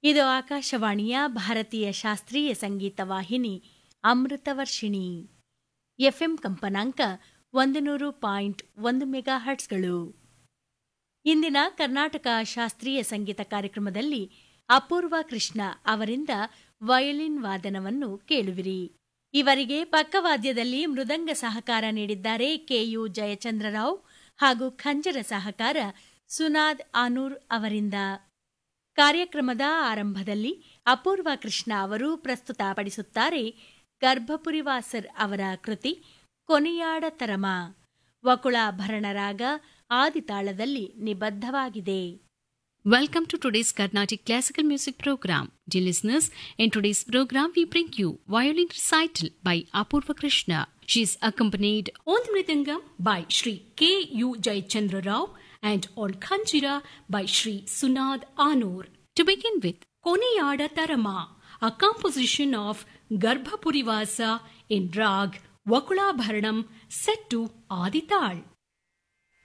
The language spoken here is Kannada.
ಇದು ಆಕಾಶವಾಣಿಯ ಭಾರತೀಯ ಶಾಸ್ತ್ರೀಯ ಸಂಗೀತ ವಾಹಿನಿ ಅಮೃತವರ್ಷಿಣಿ ಎಫ್ಎಂ ಕಂಪನಾಂಕ ಒಂದು ನೂರು ಪಾಯಿಂಟ್ ಒಂದು ಮೆಗಾ ಹರ್ಟ್ಸ್ಗಳು ಇಂದಿನ ಕರ್ನಾಟಕ ಶಾಸ್ತ್ರೀಯ ಸಂಗೀತ ಕಾರ್ಯಕ್ರಮದಲ್ಲಿ ಅಪೂರ್ವ ಕೃಷ್ಣ ಅವರಿಂದ ವಯೋಲಿನ್ ವಾದನವನ್ನು ಕೇಳುವಿರಿ ಇವರಿಗೆ ಪಕ್ಕವಾದ್ಯದಲ್ಲಿ ಮೃದಂಗ ಸಹಕಾರ ನೀಡಿದ್ದಾರೆ ಕೆಯು ಜಯಚಂದ್ರರಾವ್ ಹಾಗೂ ಖಂಜರ ಸಹಕಾರ ಸುನಾದ್ ಆನೂರ್ ಅವರಿಂದ ಕಾರ್ಯಕ್ರಮದ ಆರಂಭದಲ್ಲಿ ಅಪೂರ್ವ ಕೃಷ್ಣ ಅವರು ಪ್ರಸ್ತುತಪಡಿಸುತ್ತಾರೆ ಗರ್ಭಪುರಿವಾಸರ್ ಅವರ ಕೃತಿ ಕೊನೆಯಾಡ ತರಮ ವಕುಳಾಭರಣ ರಾಗ ಆದಿತಾಳದಲ್ಲಿ ನಿಬದ್ಧವಾಗಿದೆ Welcome to today's Carnatic Classical Music Program. Dear listeners, in today's program we bring you violin recital by Apurva Krishna. She is accompanied on the mridangam by Sri K. U. Jayachandra Rao and on Khanjira by Sri Sunad Anur. To begin with, Koniyada Tarama, a composition of Garbhapurivasa in Rag Vakula Bharanam set to Adital.